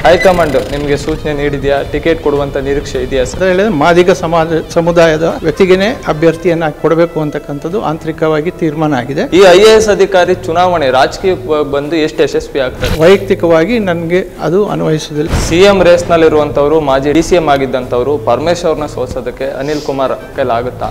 high command ನಿಮಗೆ ಸೂಚನೆ ನೀಡಿದೆಯಾ ticket ಕೊಡುವಂತ ನಿರೀಕ್ಷೆ ಇದೆಯಾ ಸರ್ ಅಂತ ಹೇಳಿದ್ರೆ ಮಾದಿಗ ಸಮಾಜ ಸಮುದಾಯದ ವ್ಯಕ್ತಿಗೇನೆ ಅಭ್ಯರ್ಥಿಯನ್ನ ಕೊಡಬೇಕು ಅಂತಕ್ಕಂಥದ್ದು ಆಂತರಿಕವಾಗಿ ತೀರ್ಮಾನ ಆಗಿದೆ ಈ ಐ ಎ ಎಸ್ ಅಧಿಕಾರಿ ಚುನಾವಣೆ ರಾಜಕೀಯ ಬಂದು ಎಷ್ಟು ಯಶಸ್ವಿ ಆಗ್ತಾರೆ ವೈಯಕ್ತಿಕವಾಗಿ ನನಗೆ ಅದು ಅನ್ವಯಿಸುವುದಿಲ್ಲ ಸಿಎಂ ರೇಸ್ ನಲ್ಲಿರುವಂತವರು ಮಾಜಿ ಡಿ ಸಿ ಎಂ ಆಗಿದ್ದಂಥವ್ರು ಪರಮೇಶ್ವರ್ನ ಸೋಲ್ಸೋದಕ್ಕೆ ಅನಿಲ್ ಕುಮಾರ್ ಕೈಲಾಗುತ್ತಾ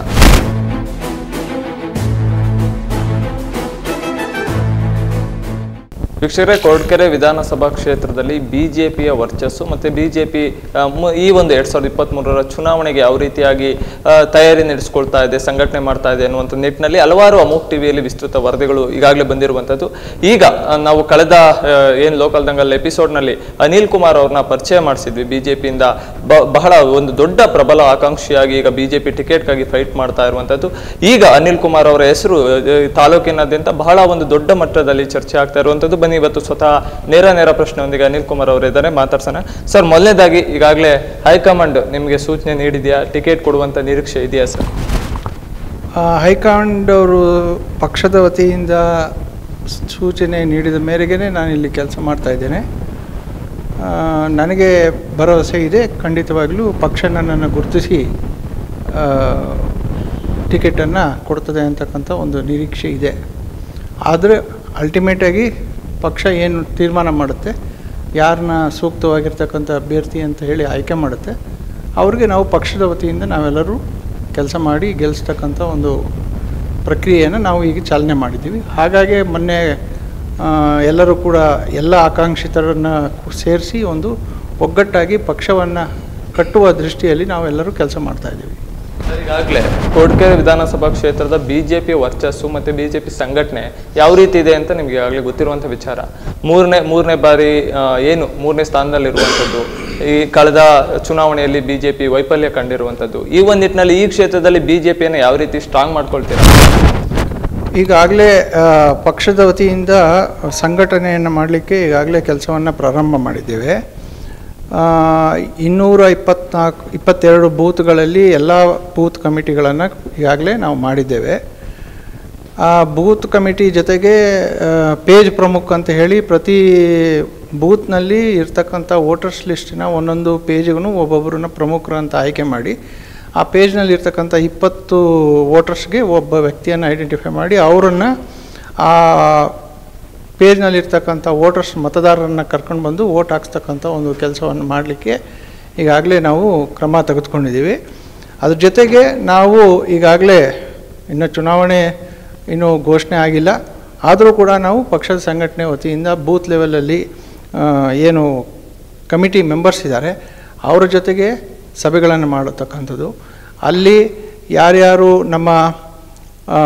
ವೀಕ್ಷಕರೇ ಕೊರಟಗೆರೆ ವಿಧಾನಸಭಾ ಕ್ಷೇತ್ರದಲ್ಲಿ ಬಿಜೆಪಿಯ ವರ್ಚಸ್ಸು ಮತ್ತೆ ಬಿಜೆಪಿ ಈ ಒಂದು ಎರಡ್ ಸಾವಿರದ ಇಪ್ಪತ್ತ್ ಮೂರರ ಚುನಾವಣೆಗೆ ಯಾವ ರೀತಿಯಾಗಿ ಆ, ತಯಾರಿ ನಡೆಸ್ಕೊಳ್ತಾ ಇದೆ ಸಂಘಟನೆ ಮಾಡ್ತಾ ಇದೆ ಅನ್ನುವಂಥ ನಿಟ್ಟಿನಲ್ಲಿ ಹಲವಾರು ಅಮೋಕ್ ಟಿವಿಯಲ್ಲಿ ವಿಸ್ತೃತ ವರದಿಗಳು ಈಗಾಗಲೇ ಬಂದಿರುವಂಥದ್ದು ಈಗ ಆ, ನಾವು ಕಳೆದ ಆ, ಏನ್ ಲೋಕಲ್ ದಂಗಲ್ ಎಪಿಸೋಡ್ನಲ್ಲಿ ಅನಿಲ್ ಕುಮಾರ್ ಅವ್ರನ್ನ ಪರಿಚಯ ಮಾಡಿಸಿದ್ವಿ ಬಿಜೆಪಿಯಿಂದ ಬಹಳ ಒಂದು ದೊಡ್ಡ ಪ್ರಬಲ ಆಕಾಂಕ್ಷಿಯಾಗಿ ಈಗ ಬಿಜೆಪಿ ಟಿಕೆಟ್ಗಾಗಿ ಫೈಟ್ ಮಾಡ್ತಾ ಇರುವಂಥದ್ದು ಈಗ ಅನಿಲ್ ಕುಮಾರ್ ಅವರ ಹೆಸರು ಆ, ತಾಲೂಕಿನಾದ್ಯಂತ ಬಹಳ ಒಂದು ದೊಡ್ಡ ಮಟ್ಟದಲ್ಲಿ ಚರ್ಚೆ ಆಗ್ತಾ ಇರುವಂಥದ್ದು ಬನ್ನಿ ಇವತ್ತು ಸ್ವತಃ ನೇರ ನೇರ ಪ್ರಶ್ನೆಯೊಂದಿಗೆ ಅನಿಲ್ ಕುಮಾರ್ ಅವರು ಇದ್ದಾರೆ ಮಾತಾಡ್ಸೋಣ ಸರ್ ಮೊದಲನೇದಾಗಿ ಈಗಾಗಲೇ ಹೈಕಮಾಂಡ್ ನಿಮಗೆ ಸೂಚನೆ ನೀಡಿದೆಯಾ ಟಿಕೆಟ್ ಕೊಡುವಂತ ನಿರೀಕ್ಷೆ ಇದೆಯಾ ಸರ್ ಆ, ಹೈಕಮಾಂಡ್ ಅವರು ಪಕ್ಷದ ವತಿಯಿಂದ ಸೂಚನೆ ನೀಡಿದ ಮೇರೆಗೆ ನಾನು ಇಲ್ಲಿ ಕೆಲಸ ಮಾಡ್ತಾ ಇದ್ದೇನೆ ಆ, ನನಗೆ ಭರವಸೆ ಇದೆ ಖಂಡಿತವಾಗಲೂ ಪಕ್ಷ ನನ್ನನ್ನು ಗುರುತಿಸಿ ಟಿಕೆಟನ್ನು ಕೊಡ್ತದೆ ಅಂತಕ್ಕಂಥ ಒಂದು ನಿರೀಕ್ಷೆ ಇದೆ ಆದರೆ ಅಲ್ಟಿಮೇಟಾಗಿ ಪಕ್ಷ ಏನು ತೀರ್ಮಾನ ಮಾಡುತ್ತೆ ಯಾರನ್ನ ಸೂಕ್ತವಾಗಿರ್ತಕ್ಕಂಥ ಅಭ್ಯರ್ಥಿ ಅಂತ ಹೇಳಿ ಆಯ್ಕೆ ಮಾಡುತ್ತೆ ಅವ್ರಿಗೆ ನಾವು ಪಕ್ಷದ ವತಿಯಿಂದ ನಾವೆಲ್ಲರೂ ಕೆಲಸ ಮಾಡಿ ಗೆಲ್ಲಿಸ್ತಕ್ಕಂಥ ಒಂದು ಪ್ರಕ್ರಿಯೆಯನ್ನು ನಾವು ಈಗ ಚಾಲನೆ ಮಾಡಿದ್ದೀವಿ ಹಾಗಾಗಿ ಮೊನ್ನೆ ಆ, ಎಲ್ಲರೂ ಕೂಡ ಎಲ್ಲ ಆಕಾಂಕ್ಷಿತರನ್ನು ಸೇರಿಸಿ ಒಂದು ಒಗ್ಗಟ್ಟಾಗಿ ಪಕ್ಷವನ್ನು ಕಟ್ಟುವ ದೃಷ್ಟಿಯಲ್ಲಿ ನಾವೆಲ್ಲರೂ ಕೆಲಸ ಮಾಡ್ತಾ ಇದ್ದೀವಿ ಸರ್, ಈಗಾಗಲೇ ಕೊರಟಗೆರೆ ವಿಧಾನಸಭಾ ಕ್ಷೇತ್ರದ ಬಿಜೆಪಿ ವರ್ಚಸ್ಸು ಮತ್ತೆ ಬಿಜೆಪಿ ಸಂಘಟನೆ ಯಾವ ರೀತಿ ಇದೆ ಅಂತ ನಿಮ್ಗೆ ಈಗಾಗಲೇ ಗೊತ್ತಿರುವಂತ ವಿಚಾರ ಮೂರನೇ ಮೂರನೇ ಬಾರಿ ಆ, ಏನು ಮೂರನೇ ಸ್ಥಾನದಲ್ಲಿರುವಂಥದ್ದು ಈ ಕಳೆದ ಚುನಾವಣೆಯಲ್ಲಿ ಬಿಜೆಪಿ ವೈಫಲ್ಯ ಕಂಡಿರುವಂಥದ್ದು ಈ ಒಂದು ನಿಟ್ಟಿನಲ್ಲಿ ಈ ಕ್ಷೇತ್ರದಲ್ಲಿ ಬಿಜೆಪಿಯನ್ನು ಯಾವ ರೀತಿ ಸ್ಟ್ರಾಂಗ್ ಮಾಡ್ಕೊಳ್ತೀರಾ ಈಗಾಗಲೇ ಆ, ಪಕ್ಷದ ವತಿಯಿಂದ ಸಂಘಟನೆಯನ್ನು ಮಾಡಲಿಕ್ಕೆ ಈಗಾಗಲೇ ಕೆಲಸವನ್ನು ಪ್ರಾರಂಭ ಮಾಡಿದ್ದೇವೆ ಆ, ಇನ್ನೂರ ಇಪ್ಪತ್ನಾಲ್ಕು ಇಪ್ಪತ್ತೆರಡು ಬೂತ್ಗಳಲ್ಲಿ ಎಲ್ಲ ಬೂತ್ ಕಮಿಟಿಗಳನ್ನು ಈಗಾಗಲೇ ನಾವು ಮಾಡಿದ್ದೇವೆ ಆ ಬೂತ್ ಕಮಿಟಿ ಜೊತೆಗೆ ಆ, ಪೇಜ್ ಪ್ರಮುಖ ಅಂತ ಹೇಳಿ ಪ್ರತಿ ಬೂತ್ನಲ್ಲಿ ಇರ್ತಕ್ಕಂಥ ವೋಟರ್ಸ್ ಲಿಸ್ಟಿನ ಒಂದೊಂದು ಪೇಜ್ಗೂ ಒಬ್ಬೊಬ್ಬರನ್ನ ಪ್ರಮುಖರು ಅಂತ ಆಯ್ಕೆ ಮಾಡಿ ಆ ಪೇಜ್ನಲ್ಲಿ ಇರ್ತಕ್ಕಂಥ ಇಪ್ಪತ್ತು ವೋಟರ್ಸ್ಗೆ ಒಬ್ಬ ವ್ಯಕ್ತಿಯನ್ನು ಐಡೆಂಟಿಫೈ ಮಾಡಿ ಅವರನ್ನು ಆ ಪೇಜ್ನಲ್ಲಿರ್ತಕ್ಕಂಥ ವೋಟರ್ಸ್ ಮತದಾರರನ್ನು ಕರ್ಕೊಂಡು ಬಂದು ವೋಟ್ ಹಾಕ್ಸ್ತಕ್ಕಂಥ ಒಂದು ಕೆಲಸವನ್ನು ಮಾಡಲಿಕ್ಕೆ ಈಗಾಗಲೇ ನಾವು ಕ್ರಮ ತೆಗೆದುಕೊಂಡಿದ್ದೀವಿ ಅದ್ರ ಜೊತೆಗೆ ನಾವು ಈಗಾಗಲೇ ಇನ್ನು ಚುನಾವಣೆ ಇನ್ನೂ ಘೋಷಣೆ ಆಗಿಲ್ಲ ಆದರೂ ಕೂಡ ನಾವು ಪಕ್ಷದ ಸಂಘಟನೆ ವತಿಯಿಂದ ಬೂತ್ ಲೆವೆಲಲ್ಲಿ ಆ, ಏನು ಕಮಿಟಿ ಮೆಂಬರ್ಸ್ ಇದ್ದಾರೆ ಅವರ ಜೊತೆಗೆ ಸಭೆಗಳನ್ನು ಮಾಡತಕ್ಕಂಥದ್ದು ಅಲ್ಲಿ ಯಾರ್ಯಾರು ನಮ್ಮ ಆ,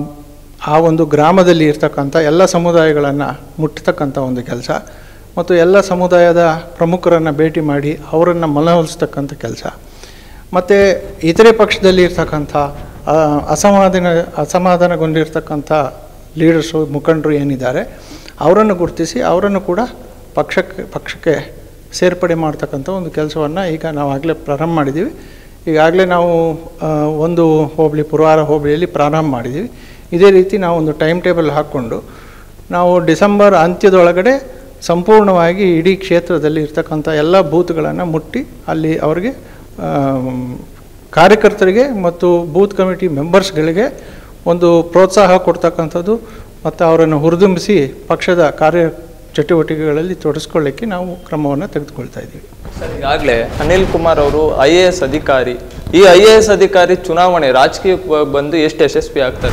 ಆ ಒಂದು ಗ್ರಾಮದಲ್ಲಿ ಇರ್ತಕ್ಕಂಥ ಎಲ್ಲ ಸಮುದಾಯಗಳನ್ನು ಮುಟ್ಟತಕ್ಕಂಥ ಒಂದು ಕೆಲಸ ಮತ್ತು ಎಲ್ಲ ಸಮುದಾಯದ ಪ್ರಮುಖರನ್ನು ಭೇಟಿ ಮಾಡಿ ಅವರನ್ನು ಮನವೊಲಿಸ್ತಕ್ಕಂಥ ಕೆಲಸ ಮತ್ತು ಇತರೆ ಪಕ್ಷದಲ್ಲಿ ಇರ್ತಕ್ಕಂಥ ಆ, ಅಸಮಾಧಾನ ಅಸಮಾಧಾನಗೊಂಡಿರ್ತಕ್ಕಂಥ ಲೀಡರ್ಸು ಮುಖಂಡರು ಏನಿದ್ದಾರೆ ಅವರನ್ನು ಗುರುತಿಸಿ ಅವರನ್ನು ಕೂಡ ಪಕ್ಷಕ್ಕೆ ಪಕ್ಷಕ್ಕೆ ಸೇರ್ಪಡೆ ಮಾಡ್ತಕ್ಕಂಥ ಒಂದು ಕೆಲಸವನ್ನು ಈಗ ನಾವು ಆಗಲೇ ಪ್ರಾರಂಭ ಮಾಡಿದ್ದೀವಿ ಈಗಾಗಲೇ ನಾವು ಆ, ಒಂದು ಹೋಬಳಿ ಪುರವಾರ ಹೋಬಳಿಯಲ್ಲಿ ಪ್ರಾರಂಭ ಮಾಡಿದ್ದೀವಿ ಇದೇ ರೀತಿ ನಾವು ಒಂದು ಟೈಮ್ ಟೇಬಲ್ ಹಾಕ್ಕೊಂಡು ನಾವು ಡಿಸೆಂಬರ್ ಅಂತ್ಯದೊಳಗಡೆ ಸಂಪೂರ್ಣವಾಗಿ ಇಡೀ ಕ್ಷೇತ್ರದಲ್ಲಿ ಇರ್ತಕ್ಕಂಥ ಎಲ್ಲ ಬೂತ್ಗಳನ್ನು ಮುಟ್ಟಿ ಅಲ್ಲಿ ಅವರಿಗೆ ಆಮ್, ಕಾರ್ಯಕರ್ತರಿಗೆ ಮತ್ತು ಬೂತ್ ಕಮಿಟಿ ಮೆಂಬರ್ಸ್ಗಳಿಗೆ ಒಂದು ಪ್ರೋತ್ಸಾಹ ಕೊಡ್ತಕ್ಕಂಥದ್ದು ಮತ್ತು ಅವರನ್ನು ಹುರಿದುಂಬಿಸಿ ಪಕ್ಷದ ಕಾರ್ಯ ಚಟುವಟಿಕೆಗಳಲ್ಲಿ ತೊಡಗಿಸ್ಕೊಳ್ಳಿಕ್ಕೆ ನಾವು ಕ್ರಮವನ್ನು ತೆಗೆದುಕೊಳ್ತಾ ಇದ್ದೀವಿ ಸರ್ ಈಗಾಗಲೇ ಅನಿಲ್ ಕುಮಾರ್ ಅವರು ಐ ಎ ಎಸ್ ಅಧಿಕಾರಿ ಈ ಐ ಎ ಎಸ್ ಅಧಿಕಾರಿ ಚುನಾವಣೆ ರಾಜಕೀಯ ಬಂದು ಎಷ್ಟು ಯಶಸ್ವಿ ಆಗ್ತದೆ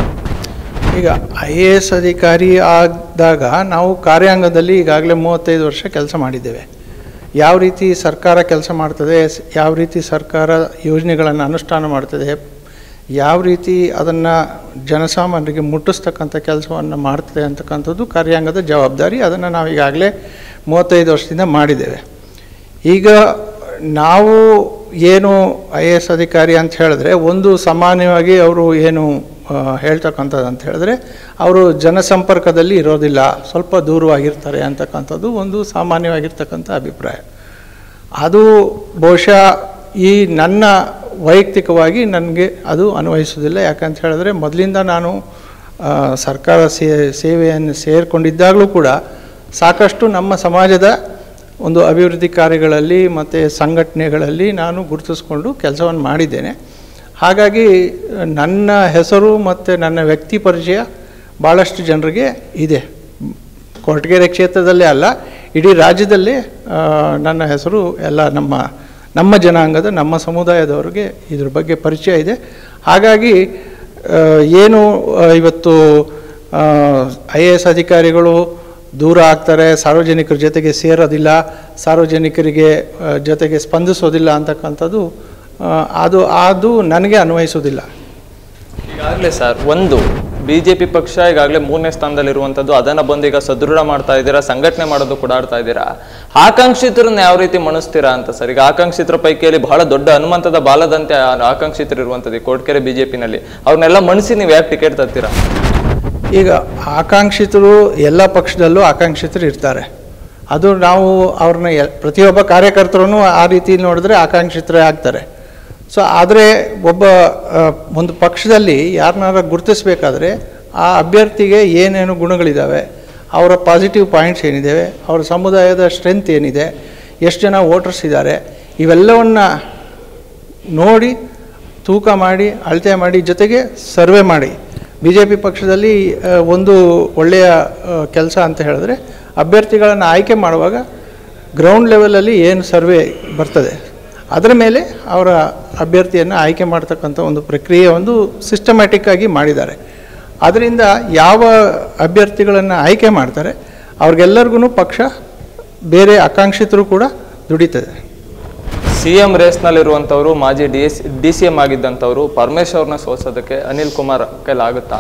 ಈಗ ಐ ಎ ಎಸ್ ಅಧಿಕಾರಿ ಆದಾಗ ನಾವು ಕಾರ್ಯಾಂಗದಲ್ಲಿ ಈಗಾಗಲೇ ಮೂವತ್ತೈದು ವರ್ಷ ಕೆಲಸ ಮಾಡಿದ್ದೇವೆ ಯಾವ ರೀತಿ ಸರ್ಕಾರ ಕೆಲಸ ಮಾಡ್ತದೆ ಸ್- ಯಾವ ರೀತಿ ಸರ್ಕಾರ ಯೋಜನೆಗಳನ್ನು ಅನುಷ್ಠಾನ ಮಾಡ್ತದೆ ಯಾವ ರೀತಿ ಅದನ್ನು ಜನಸಾಮಾನ್ಯರಿಗೆ ಮುಟ್ಟಿಸ್ತಕ್ಕಂಥ ಕೆಲಸವನ್ನು ಮಾಡ್ತದೆ ಅಂತಕ್ಕಂಥದ್ದು ಕಾರ್ಯಾಂಗದ ಜವಾಬ್ದಾರಿ ಅದನ್ನು ನಾವು ಈಗಾಗಲೇ ಮೂವತ್ತೈದು ವರ್ಷದಿಂದ ಮಾಡಿದ್ದೇವೆ ಈಗ ನಾವು ಏನು ಐ ಎ ಎಸ್ ಅಧಿಕಾರಿ ಅಂತ ಹೇಳಿದ್ರೆ ಒಂದು ಸಾಮಾನ್ಯವಾಗಿ ಅವರು ಏನು ಆ, ಹೇಳ್ತಕ್ಕಂಥದ್ದು ಅಂತ ಹೇಳಿದ್ರೆ ಅವರು ಜನಸಂಪರ್ಕದಲ್ಲಿ ಇರೋದಿಲ್ಲ ಸ್ವಲ್ಪ ದೂರವಾಗಿರ್ತಾರೆ ಅಂತಕ್ಕಂಥದ್ದು ಒಂದು ಸಾಮಾನ್ಯವಾಗಿರ್ತಕ್ಕಂಥ ಅಭಿಪ್ರಾಯ ಅದು ಬಹುಶಃ ಈ ನನ್ನ ವೈಯಕ್ತಿಕವಾಗಿ ನನಗೆ ಅದು ಅನ್ವಯಿಸೋದಿಲ್ಲ ಯಾಕಂತ ಹೇಳಿದ್ರೆ ಮೊದಲಿಂದ ನಾನು ಆ, ಸರ್ಕಾರ ಸೇ ಸೇವೆಯನ್ನು ಸೇರಿಕೊಂಡಿದ್ದಾಗಲೂ ಕೂಡ ಸಾಕಷ್ಟು ನಮ್ಮ ಸಮಾಜದ ಒಂದು ಅಭಿವೃದ್ಧಿ ಕಾರ್ಯಗಳಲ್ಲಿ ಮತ್ತು ಸಂಘಟನೆಗಳಲ್ಲಿ ನಾನು ಗುರುತಿಸ್ಕೊಂಡು ಕೆಲಸವನ್ನು ಮಾಡಿದ್ದೇನೆ ಹಾಗಾಗಿ ನನ್ನ ಹೆಸರು ಮತ್ತು ನನ್ನ ವ್ಯಕ್ತಿ ಪರಿಚಯ ಭಾಳಷ್ಟು ಜನರಿಗೆ ಇದೆ ಕೊರಟಗೆರೆ ಕ್ಷೇತ್ರದಲ್ಲೇ ಅಲ್ಲ ಇಡೀ ರಾಜ್ಯದಲ್ಲೇ ಆ, ನನ್ನ ಹೆಸರು ಎಲ್ಲ ನಮ್ಮ ನಮ್ಮ ಜನಾಂಗದ ನಮ್ಮ ಸಮುದಾಯದವರಿಗೆ ಇದ್ರ ಬಗ್ಗೆ ಪರಿಚಯ ಇದೆ ಹಾಗಾಗಿ ಆ, ಏನು ಆ, ಇವತ್ತು ಐ ಎ ಎಸ್ ಅಧಿಕಾರಿಗಳು ದೂರ ಆಗ್ತಾರೆ ಸಾರ್ವಜನಿಕರ ಜೊತೆಗೆ ಸೇರೋದಿಲ್ಲ ಸಾರ್ವಜನಿಕರಿಗೆ ಆ, ಜೊತೆಗೆ ಸ್ಪಂದಿಸೋದಿಲ್ಲ ಅಂತಕ್ಕಂಥದ್ದು ಆ, ಅದು ಅದು ನನಗೆ ಅನ್ವಯಿಸೋದಿಲ್ಲ ಈಗಾಗಲೇ ಸರ್ ಒಂದು ಬಿಜೆಪಿ ಪಕ್ಷ ಈಗಾಗಲೇ ಮೂರನೇ ಸ್ಥಾನದಲ್ಲಿರುವಂಥದ್ದು ಅದನ್ನ ಬಂದು ಈಗ ಸದೃಢ ಮಾಡ್ತಾ ಇದ್ದೀರಾ ಸಂಘಟನೆ ಮಾಡೋದು ಕೂಡ ಆಡ್ತಾ ಇದ್ದೀರಾ ಆಕಾಂಕ್ಷಿತರನ್ನ ಯಾವ ರೀತಿ ಮಣಿಸ್ತೀರಾ ಅಂತ ಸರ್ ಈಗ ಆಕಾಂಕ್ಷಿತರ ಪೈಕಿಯಲ್ಲಿ ಬಹಳ ದೊಡ್ಡ ಹನುಮಂತದ ಬಾಲದಂತೆ ಆ ಆಕಾಂಕ್ಷಿತರು ಇರುವಂಥದ್ದು ಈ ಕೋಟ್ಕೆರೆ ಬಿಜೆಪಿನಲ್ಲಿ ಅವ್ರನ್ನೆಲ್ಲ ಮಣಿಸಿ ನೀವು ಯಾಕೆ ಟಿಕೆಟ್ ತರ್ತೀರಾ ಈಗ ಆಕಾಂಕ್ಷಿತರು ಎಲ್ಲ ಪಕ್ಷದಲ್ಲೂ ಆಕಾಂಕ್ಷಿತರು ಇರ್ತಾರೆ ಅದು ನಾವು ಅವ್ರನ್ನ ಎಲ್- ಪ್ರತಿಯೊಬ್ಬ ಕಾರ್ಯಕರ್ತರೂ ಆ ರೀತಿ ನೋಡಿದ್ರೆ ಆಕಾಂಕ್ಷಿತರೇ ಆಗ್ತಾರೆ ಸೊ ಆದರೆ ಒಬ್ಬ ಆ, ಒಂದು ಪಕ್ಷದಲ್ಲಿ ಯಾರನ್ನಾರ ಗುರುತಿಸ್ಬೇಕಾದ್ರೆ ಆ ಅಭ್ಯರ್ಥಿಗೆ ಏನೇನು ಗುಣಗಳಿದ್ದಾವೆ ಅವರ ಪಾಸಿಟಿವ್ ಪಾಯಿಂಟ್ಸ್ ಏನಿದ್ದಾವೆ ಅವರ ಸಮುದಾಯದ ಸ್ಟ್ರೆಂತ್ ಏನಿದೆ ಎಷ್ಟು ಜನ ವೋಟರ್ಸ್ ಇದ್ದಾರೆ ಇವೆಲ್ಲವನ್ನು ನೋಡಿ ತೂಕ ಮಾಡಿ ಅಳತೆ ಮಾಡಿ ಜೊತೆಗೆ ಸರ್ವೆ ಮಾಡಿ ಬಿ ಜೆ ಪಿ ಪಕ್ಷದಲ್ಲಿ ಆ, ಒಂದು ಒಳ್ಳೆಯ ಕೆಲಸ ಅಂತ ಹೇಳಿದ್ರೆ ಅಭ್ಯರ್ಥಿಗಳನ್ನು ಆಯ್ಕೆ ಮಾಡುವಾಗ ಗ್ರೌಂಡ್ ಲೆವೆಲಲ್ಲಿ ಏನು ಸರ್ವೆ ಬರ್ತದೆ ಅದರ ಮೇಲೆ ಅವರ ಅಭ್ಯರ್ಥಿಯನ್ನು ಆಯ್ಕೆ ಮಾಡ್ತಕ್ಕಂಥ ಒಂದು ಪ್ರಕ್ರಿಯೆ ಒಂದು ಸಿಸ್ಟಮ್ಯಾಟಿಕ್ ಆಗಿ ಮಾಡಿದ್ದಾರೆ ಅದರಿಂದ ಯಾವ ಅಭ್ಯರ್ಥಿಗಳನ್ನು ಆಯ್ಕೆ ಮಾಡ್ತಾರೆ ಅವ್ರಿಗೆಲ್ಲರಿಗೂ ಪಕ್ಷ ಬೇರೆ ಆಕಾಂಕ್ಷಿತರು ಕೂಡ ದುಡಿತದೆ ಸಿ ಎಂ ರೇಸ್ನಲ್ಲಿರುವಂಥವ್ರು ಮಾಜಿ D S D C M ಆಗಿದ್ದಂಥವ್ರು ಪರಮೇಶ್ವರ್ನ ಸೋಲ್ಸೋದಕ್ಕೆ ಅನಿಲ್ ಕುಮಾರ್ ಕೈಲಾಗುತ್ತಾ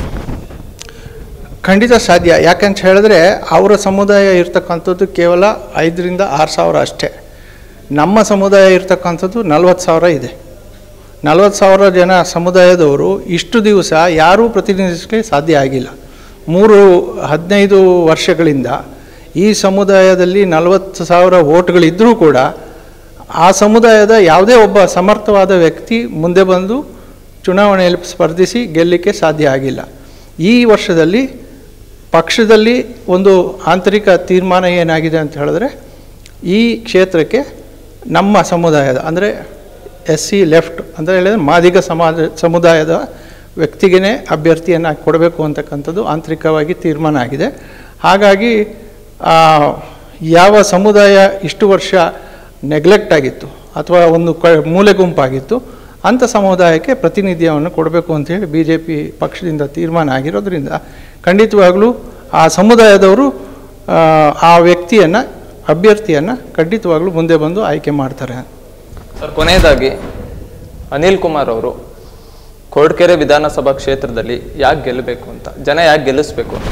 ಖಂಡಿತ ಸಾಧ್ಯ ಯಾಕಂತ ಹೇಳಿದ್ರೆ ಅವರ ಸಮುದಾಯ ಇರ್ತಕ್ಕಂಥದ್ದು ಕೇವಲ ಐದರಿಂದ ಆರು ಸಾವಿರ ಅಷ್ಟೇ ನಮ್ಮ ಸಮುದಾಯ ಇರ್ತಕ್ಕಂಥದ್ದು ನಲ್ವತ್ತು ಸಾವಿರ ಇದೆ ನಲ್ವತ್ತು ಸಾವಿರ ಜನ ಸಮುದಾಯದವರು ಇಷ್ಟು ದಿವಸ ಯಾರೂ ಪ್ರತಿನಿಧಿಸಲಿಕ್ಕೆ ಸಾಧ್ಯ ಆಗಿಲ್ಲ ಮೂರು ಹದಿನೈದು ವರ್ಷಗಳಿಂದ ಈ ಸಮುದಾಯದಲ್ಲಿ ನಲವತ್ತು ಸಾವಿರ ವೋಟ್ಗಳಿದ್ದರೂ ಕೂಡ ಆ ಸಮುದಾಯದ ಯಾವುದೇ ಒಬ್ಬ ಸಮರ್ಥವಾದ ವ್ಯಕ್ತಿ ಮುಂದೆ ಬಂದು ಚುನಾವಣೆಯಲ್ಲಿ ಸ್ಪರ್ಧಿಸಿ ಗೆಲ್ಲಲಿಕ್ಕೆ ಸಾಧ್ಯ ಆಗಿಲ್ಲ ಈ ವರ್ಷದಲ್ಲಿ ಪಕ್ಷದಲ್ಲಿ ಒಂದು ಆಂತರಿಕ ತೀರ್ಮಾನ ಏನಾಗಿದೆ ಅಂತ ಹೇಳಿದ್ರೆ ಈ ಕ್ಷೇತ್ರಕ್ಕೆ ನಮ್ಮ ಸಮುದಾಯದ ಅಂದರೆ ಎಸ್ ಸಿ ಲೆಫ್ಟ್ ಅಂತ ಹೇಳಿದ್ರೆ ಮಾದಿಗ ಸಮಾಜ ಸಮುದಾಯದ ವ್ಯಕ್ತಿಗೇ ಅಭ್ಯರ್ಥಿಯನ್ನು ಕೊಡಬೇಕು ಅಂತಕ್ಕಂಥದ್ದು ಆಂತರಿಕವಾಗಿ ತೀರ್ಮಾನ ಆಗಿದೆ ಹಾಗಾಗಿ ಆ, ಯಾವ ಸಮುದಾಯ ಇಷ್ಟು ವರ್ಷ ನೆಗ್ಲೆಕ್ಟ್ ಆಗಿತ್ತು ಅಥವಾ ಒಂದು ಕ ಮೂಲೆ ಗುಂಪಾಗಿತ್ತು ಅಂಥ ಸಮುದಾಯಕ್ಕೆ ಪ್ರಾತಿನಿಧ್ಯವನ್ನು ಕೊಡಬೇಕು ಅಂತೇಳಿ ಬಿ ಜೆ ಪಿ ಪಕ್ಷದಿಂದ ತೀರ್ಮಾನ ಆಗಿರೋದ್ರಿಂದ ಖಂಡಿತವಾಗಲೂ ಆ ಸಮುದಾಯದವರು ಆ, ಆ ವ್ಯಕ್ತಿಯನ್ನು ಅಭ್ಯರ್ಥಿಯನ್ನು ಖಂಡಿತವಾಗ್ಲೂ ಮುಂದೆ ಬಂದು ಆಯ್ಕೆ ಮಾಡ್ತಾರೆ ಸರ್ ಕೊನೆಯದಾಗಿ ಅನಿಲ್ ಕುಮಾರ್ ಅವರು ಕೊರಟಗೆರೆ ವಿಧಾನಸಭಾ ಕ್ಷೇತ್ರದಲ್ಲಿ ಯಾಕೆ ಗೆಲ್ಲಬೇಕು ಅಂತ ಜನ ಯಾಕೆ ಗೆಲ್ಲಿಸ್ಬೇಕು ಅಂತ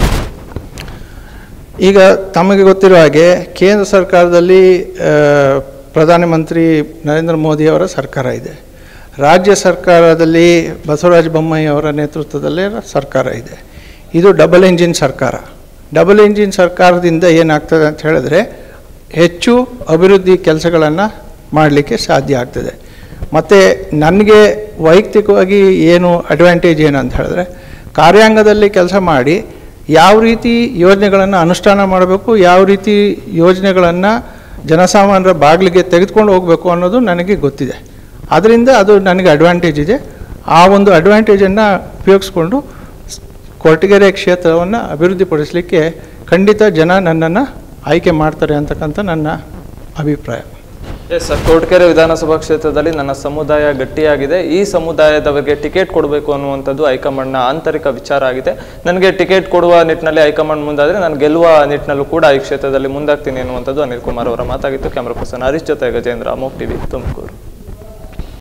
ಈಗ ತಮಗೆ ಗೊತ್ತಿರೋ ಹಾಗೆ ಕೇಂದ್ರ ಸರ್ಕಾರದಲ್ಲಿ ಆ, ಪ್ರಧಾನಮಂತ್ರಿ ನರೇಂದ್ರ ಮೋದಿಯವರ ಸರ್ಕಾರ ಇದೆ ರಾಜ್ಯ ಸರ್ಕಾರದಲ್ಲಿ ಬಸವರಾಜ ಬೊಮ್ಮಾಯಿ ಅವರ ನೇತೃತ್ವದಲ್ಲೇ ಸರ್ಕಾರ ಇದೆ ಇದು ಡಬಲ್ ಎಂಜಿನ್ ಸರ್ಕಾರ ಡಬಲ್ ಎಂಜಿನ್ ಸರ್ಕಾರದಿಂದ ಏನಾಗ್ತದೆ ಅಂತ ಹೇಳಿದ್ರೆ ಹೆಚ್ಚು ಅಭಿವೃದ್ಧಿ ಕೆಲಸಗಳನ್ನು ಮಾಡಲಿಕ್ಕೆ ಸಾಧ್ಯ ಆಗ್ತದೆ ಮತ್ತು ನನಗೆ ವೈಯಕ್ತಿಕವಾಗಿ ಏನು ಅಡ್ವಾಂಟೇಜ್ ಏನು ಅಂತ ಹೇಳಿದ್ರೆ ಕಾರ್ಯಾಂಗದಲ್ಲಿ ಕೆಲಸ ಮಾಡಿ ಯಾವ ರೀತಿ ಯೋಜನೆಗಳನ್ನು ಅನುಷ್ಠಾನ ಮಾಡಬೇಕು ಯಾವ ರೀತಿ ಯೋಜನೆಗಳನ್ನು ಜನಸಾಮಾನ್ಯರ ಬಾಗಿಲಿಗೆ ತೆಗೆದುಕೊಂಡು ಹೋಗಬೇಕು ಅನ್ನೋದು ನನಗೆ ಗೊತ್ತಿದೆ ಅದರಿಂದ ಅದು ನನಗೆ ಅಡ್ವಾಂಟೇಜ್ ಇದೆ ಆ ಒಂದು ಅಡ್ವಾಂಟೇಜನ್ನು ಉಪಯೋಗಿಸ್ಕೊಂಡು ಸ್- ಕೊರಟಗೆರೆ ಕ್ಷೇತ್ರವನ್ನು ಅಭಿವೃದ್ಧಿಪಡಿಸಲಿಕ್ಕೆ ಖಂಡಿತ ಜನ ನನ್ನನ್ನು ಆಯ್ಕೆ ಮಾಡ್ತಾರೆ ಅಂತಕ್ಕಂಥ ನನ್ನ ಅಭಿಪ್ರಾಯ ಎಸ್ ಸರ್ ಕೊರಟಗೆರೆ ವಿಧಾನಸಭಾ ಕ್ಷೇತ್ರದಲ್ಲಿ ನನ್ನ ಸಮುದಾಯ ಗಟ್ಟಿಯಾಗಿದೆ ಈ ಸಮುದಾಯದವರಿಗೆ ಟಿಕೆಟ್ ಕೊಡಬೇಕು ಅನ್ನುವಂಥದ್ದು ಹೈಕಮಾಂಡ್ನ ಆಂತರಿಕ ವಿಚಾರ ಆಗಿದೆ ನನಗೆ ಟಿಕೆಟ್ ಕೊಡುವ ನಿಟ್ಟಿನಲ್ಲಿ ಹೈಕಮಾಂಡ್ ಮುಂದಾದರೆ ನಾನು ಗೆಲ್ಲುವ ನಿಟ್ಟಿನಲ್ಲೂ ಕೂಡ ಈ ಕ್ಷೇತ್ರದಲ್ಲಿ ಮುಂದಾಗ್ತೀನಿ ಅನ್ನುವಂಥದ್ದು ಅನಿಲ್ ಕುಮಾರ್ ಅವರ ಮಾತಾಗಿತ್ತು ಕ್ಯಾಮ್ರಾ ಪರ್ಸನ್ ಹರೀಶ್ ಜೊತೆ ಗಜೇಂದ್ರ ಅಮೋಕ್ ಟಿವಿ ತುಮಕೂರು